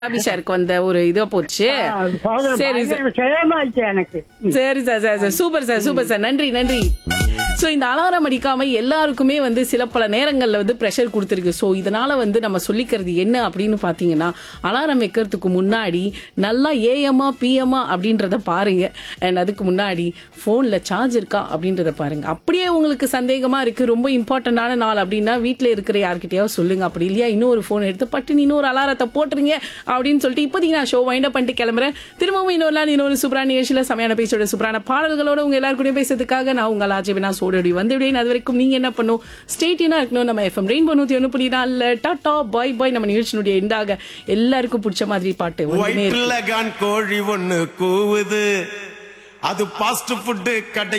அபிஷாருக்கு வந்த ஒரு இதா போச்சு சரி சார் விஷயமாச்சு எனக்கு சரி sir sir sir super sir super sir நன்றி நன்றி ஸோ இந்த அலாரம் அடிக்காம எல்லாருக்குமே வந்து சில பல நேரங்களில் வந்து ப்ரெஷர் கொடுத்துருக்கு ஸோ இதனால வந்து நம்ம சொல்லிக்கிறது என்ன அப்படின்னு பார்த்தீங்கன்னா அலாரம் வைக்கிறதுக்கு முன்னாடி நல்லா ஏஎம்மா பிஎம்மா அப்படின்றத பாருங்க அண்ட் அதுக்கு முன்னாடி ஃபோனில் சார்ஜ் இருக்கா அப்படின்றத பாருங்க அப்படியே உங்களுக்கு சந்தேகமா இருக்கு ரொம்ப இம்பார்ட்டண்டான நாள் அப்படின்னா வீட்டில் இருக்கிற யார்கிட்டயாவது சொல்லுங்க அப்படி இல்லையா இன்னொரு ஃபோன் எடுத்து பட்டு இன்னொரு அலாரத்தை போட்டுருங்க அப்படின்னு சொல்லிட்டு இப்போதைக்கு நான் ஷோ வைண்ட் அப் பண்ணிட்டு கிளம்புறேன் திரும்பவும் இன்னொரு நாள் இன்னொரு சூப்பரான நிகழ்ச்சியில் செமையான பேச்சோட சூப்பரான பாடல்களோட உங்க எல்லாருக்கூடயும் பேசுறதுக்காக நான் உங்கள் ஆஜிபினா சோடடி வந்து விடேன் அது வரைக்கும் நீங்க என்ன பண்ணும் ஸ்டேட்டினா இருக்கணும் நம்ம எஃப்எம் ரெயின்போ நூத்தி ஒன்று புள்ளி நாலு டாட்டா பாய் பாய் நம்ம நிகழ்ச்சியினுடைய எண்டாக எல்லாருக்கும் பிடிச்ச மாதிரி பாட்டு ஒண்ணுமே இருக்கு. வயிற்றுல கான் கோழி ஒண்ணு கூவுது அது பாஸ்ட் ஃபுட் கடை